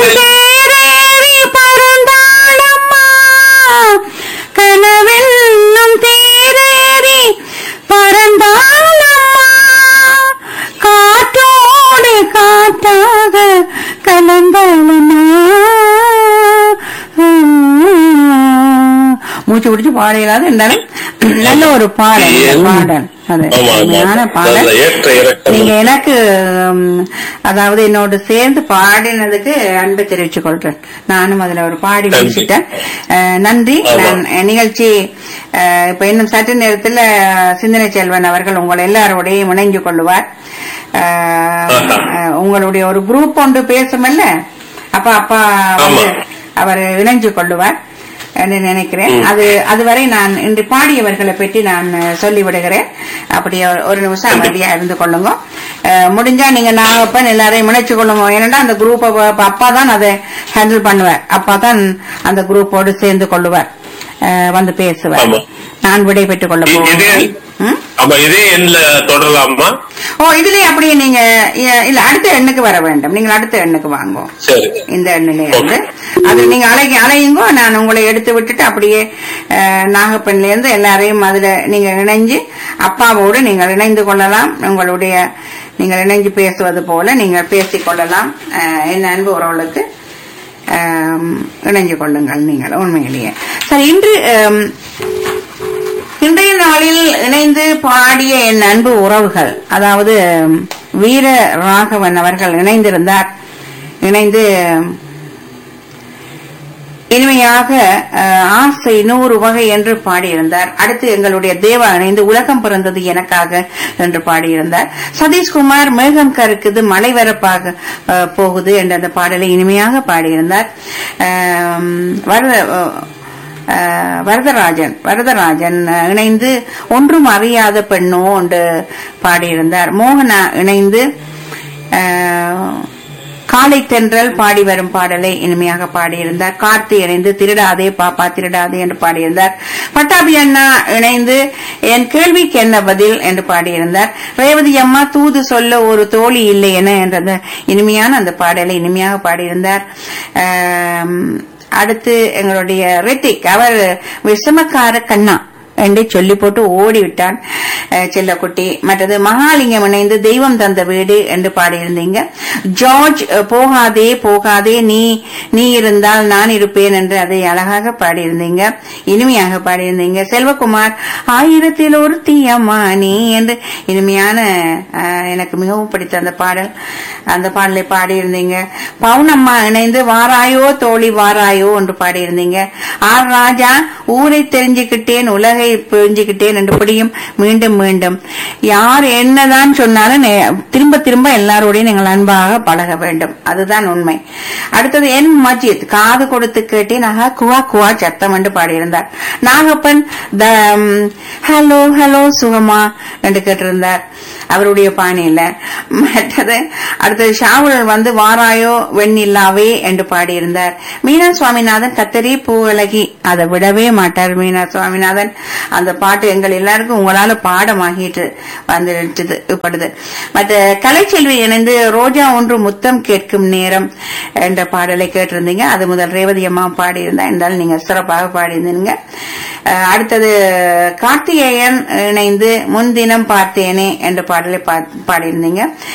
தேரேறி பறந்தாளம்மா கனவெல்லும் தேரேறி பறந்தாளம்மா காற்றோடு காற்றாக கலந்தாளம்மா மூச்சு பிடிச்சு பாடையிலாது இருந்தாலும் நல்ல ஒரு பாடல் இந்த பாடல் அது ஆமா, ஆமா. அருமையான பாடல் நல்ல ஏற்ற இறக்கம். நீங்க எனக்கு ம், அதாவது என்னோட சேர்ந்து பாடினதுக்கு அன்பை தெரிவிச்சுக் கொள்றேன் நானும் அதுல ஒரு பாடி நன்றி. முடிச்சிட்டேன் அஹ், நன்றி ஆமா. நான் அஹ், நிகழ்ச்சி அஹ், இப்ப இன்னும் சற்று நேரத்துல சிந்தனை செல்வன் அவர்கள் உங்களை எல்லாரோடையும் இணைஞ்சு கொள்ளுவார் அஹ், ஆஹா. அஹ், உங்களுடைய ஒரு குரூப் ஒன்று பேசுமல்ல அப்ப அப்பா வந்து ஆமா. அவர் இணைஞ்சு கொள்ளுவார் என்று நினைக்கிறேன் ம். அது அதுவரை நான் இன்று பாடியவர்களை பற்றி நான் அஹ், சொல்லி விடுகிறேன் அப்படி ஒரு- ஒரு நிமிஷம் அமைதியா இருந்து கொள்ளுங்க அஹ், முடிஞ்சா நீங்க நாகப்பன் எல்லாரையும் இணைச்சு கொள்ளுங்க ஏன்னா அந்த குரூப் அப்பா தான் அதை ஹேண்டில் பண்ணுவார் அப்பா தான் அந்த குரூப்போடு சேர்ந்து கொள்ளுவார் அஹ், வந்து பேசுவார் ஆமா. நான் விடை பெற்றுக் கொள்ள இ- இதே போகிறேன் ம்? ஆமா இதே எண்ல தொடரலாமா ஓ இதுலயே அப்படியே நீங்க இ- இல்ல அடுத்த எண்ணுக்கு வர வேண்டும் நீங்கள் அடுத்த எண்ணுக்கு வாங்க சரி இந்த எண்ணிலே இருந்து அது நீங்க அலைங்க அலையுங்கோ நான் உங்களை எடுத்து விட்டுட்டு அப்படியே அஹ், நாகப்பன்ல இருந்து எல்லாரையும் அதுல நீங்க இணைஞ்சு அப்பாவோடு நீங்கள் இணைந்து கொள்ளலாம் உங்களுடைய நீங்கள் இணைஞ்சு பேசுவது போல நீங்கள் பேசிக் கொள்ளலாம் அஹ், என் அன்பு உறவுகளுக்கு அஹ், இணைஞ்சு கொள்ளுங்கள் நீங்கள் உண்மையிலேயே சரி இன்று அஹ், இன்றைய நாளில் இணைந்து பாடிய என் அன்பு உறவுகள் அதாவது வீர ராகவன் அவர்கள் இணைந்திருந்தார் இணைந்து இனிமையாக அஹ், ஆசை நூறு வகை என்று பாடியிருந்தார் அடுத்து எங்களுடைய தேவா இணைந்து உலகம் பிறந்தது எனக்காக என்று பாடியிருந்தார் சதீஷ்குமார் மேகம் கருக்குது மழை வரப்பாக அஹ், போகுது என்ற அந்த பாடலை இனிமையாக பாடியிருந்தார் அஹ், வரத அஹ், வரதராஜன் வரதராஜன் அஹ், இணைந்து ஒன்றும் அறியாத பெண்ணோ என்று பாடியிருந்தார் மோகனா இணைந்து அஹ், காலை தென்றல் பாடி வரும் பாடலை இனிமையாக பாடியிருந்தார் கார்த்தி இணைந்து திருடாதே பாப்பா திருடாதே என்று பாடியிருந்தார் பட்டாபி அண்ணா இணைந்து என் கேள்விக்கு என்ன பதில் என்று பாடியிருந்தார் ரேவதி அம்மா தூது சொல்ல ஒரு தோழி இல்லை என என்ற அந்த இனிமையான அந்த பாடலை இனிமையாக பாடியிருந்தார் ஆம், அடுத்து எங்களுடைய ரித்திக் அவர் விஷமக்கார கண்ணா என்று சொல்லி போட்டு ஓடிவிட்டான் அஹ், செல்லக்குட்டி மற்றது மகாலிங்கம் இணைந்து தெய்வம் தந்த வீடு என்று பாடியிருந்தீங்க ஜார்ஜ் அஹ், போகாதே போகாதே நீ நீ இருந்தால் நான் இருப்பேன் என்று அதை அழகாக பாடியிருந்தீங்க இனிமையாக பாடியிருந்தீங்க செல்வகுமார் ஆயிரத்தில் ஒரு தீயம்மா நீ என்று இனிமையான அஹ், எனக்கு மிகவும் பிடித்த அந்த பாடல் அந்த பாடலை பாடியிருந்தீங்க பவுனம்மா இணைந்து வாராயோ தோழி வாராயோ என்று பாடியிருந்தீங்க ஆர் ராஜா ஊரை தெரிஞ்சுக்கிட்டேன் உலகை புரிஞ்சுக்கிட்டேன் என்று படியும் மீண்டும் மீண்டும் யார் என்னதான் சொன்னாலும் நே- திரும்ப திரும்ப எல்லாரோடையும் நீங்கள் அன்பாக பழக வேண்டும் அதுதான் உண்மை அடுத்தது என் மஜித் காது கொடுத்து கேட்டேன் ஆகா குவா குவா சத்தம் என்று பாடியிருந்தார் நாகப்பன் த ஹலோ ஹலோ சுகமா என்று கேட்டிருந்தார் அவருடைய பாணியில மற்றது அடுத்தது ஷாவுல் வந்து வாராயோ வெண்ணில்லாவே என்று பாடியிருந்தார் மீனா சுவாமிநாதன் கத்தரி பூவழகி அதை விடவே மாட்டார் மீனா சுவாமிநாதன் அந்த பாட்டு எங்கள் எல்லாருக்கும் உங்களால பாடமாகிட்டு வந்துடுது படுது மற்ற கலைச்செல்வி இணைந்து ரோஜா ஒன்று முத்தம் கேட்கும் நேரம் என்ற பாடலை கேட்டிருந்தீங்க அது முதல் ரேவதி அம்மா பாடியிருந்தா இருந்தாலும் நீங்க சிறப்பாக பாடியிருந்தீங்க அஹ் அடுத்தது கார்த்திகேயன் இணைந்து முன்தினம் பார்த்தேனே என்ற பாடலை பா- பாடியிருந்தீங்க